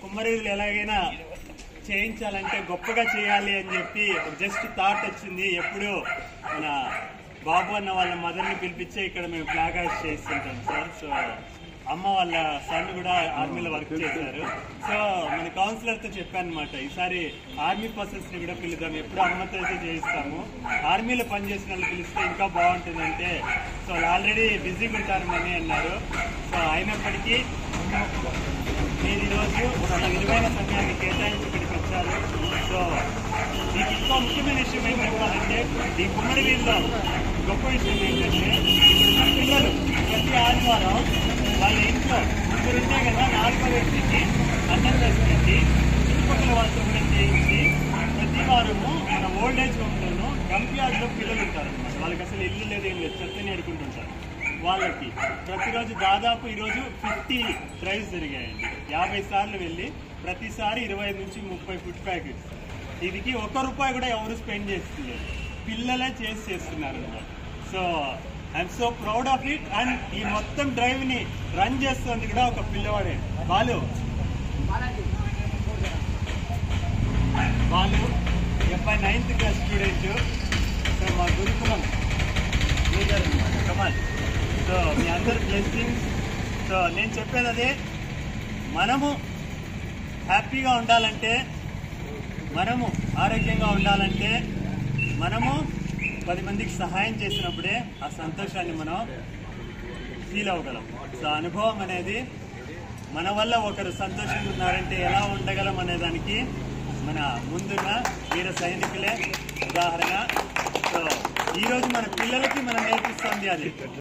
కుమ్మరీలు ఎలాగైనా చేయించాలంటే గొప్పగా చేయాలి అని చెప్పి జస్ట్ థాట్ వచ్చింది ఎప్పుడు మన బాబు అన్న వాళ్ళ మదర్ని పిలిపించే ఇక్కడ మేము ఫ్లాగ్ హాస్ట్ చేస్తుంటాం సార్ సో అమ్మ వాళ్ళ సన్ కూడా ఆర్మీలో వర్క్ చేశారు సో మన కౌన్సిలర్ తో చెప్పాను అనమాట ఈసారి ఆర్మీ పర్సన్స్ ని కూడా పిలుద్దాం ఎప్పుడు అమ్మతో అయితే చేయిస్తాము ఆర్మీలో పనిచేసిన వాళ్ళు పిలిస్తే ఇంకా బాగుంటుందంటే సో వాళ్ళు ఆల్రెడీ బిజీగా ఉంటారు మనీ అన్నారు సో అయినప్పటికీ మీరు ఈరోజు ఒక విలువైన సమయాన్ని కేటాయించి ఇక్కడికి వచ్చారు సో మీకు ఇంకో ముఖ్యమైన విషయం ఏం చెప్పాలంటే ఈ కుమ్మడి వీధిలో గొప్ప విషయం ఏంటంటే ఇప్పుడు మన పిల్లలు ప్రతి ఆదివారం వాళ్ళ ఇంట్లో ముగ్గురు ఉంటే కదా నాలుగో వ్యక్తికి అన్నం వేసుకెళ్ళి చుట్టుపక్కల వాళ్ళతో కూడా చేయించి ప్రతి వారము మన ఓల్డ్ ఏజ్ హోమ్లోనూ డంప్ యార్డ్లో పిల్లలు ఉంటారు అనమాట వాళ్ళకి అసలు ఇల్లు లేదు ఏం లేదు చెత్తని అడుకుంటుంటారు వాళ్ళకి ప్రతిరోజు దాదాపు ఈరోజు ఫిఫ్టీ డ్రైవ్స్ జరిగాయండి యాభై సార్లు వెళ్ళి ప్రతిసారి ఇరవై ఐదు నుంచి ముప్పై ఫుడ్ ప్యాకెట్స్ ఇదికి ఒక్క రూపాయి కూడా ఎవరు స్పెండ్ చేస్తున్నారు పిల్లలే చేసి చేస్తున్నారు అనమాట so I'm so proud of it and ఈ మొత్తం డ్రైవ్ ని రన్ చేస్తుంది కూడా ఒక పిల్లవాడే వాళ్ళు వాళ్ళు డెబ్బై నైన్త్ క్లాస్ స్టూడెంట్ సో మా గురుకులం లీడర్ అనమాట కమాల్ సో మీ అందరు బ్లెస్సింగ్స్ సో నేను చెప్పేది అదే మనము హ్యాపీగా ఉండాలంటే మనము ఆరోగ్యంగా ఉండాలంటే మనము పది మందికి సహాయం చేసినప్పుడే ఆ సంతోషాన్ని మనం ఫీల్ అవ్వగలం సో అనుభవం అనేది మన వల్ల ఒకరు సంతోషంగా ఉన్నారంటే ఎలా ఉండగలం అనే దానికి మన ముందున్న వీర సైనికులే ఉదాహరణ సో ఈ రోజు మన పిల్లలకి మనం నేర్పిస్తుంది అది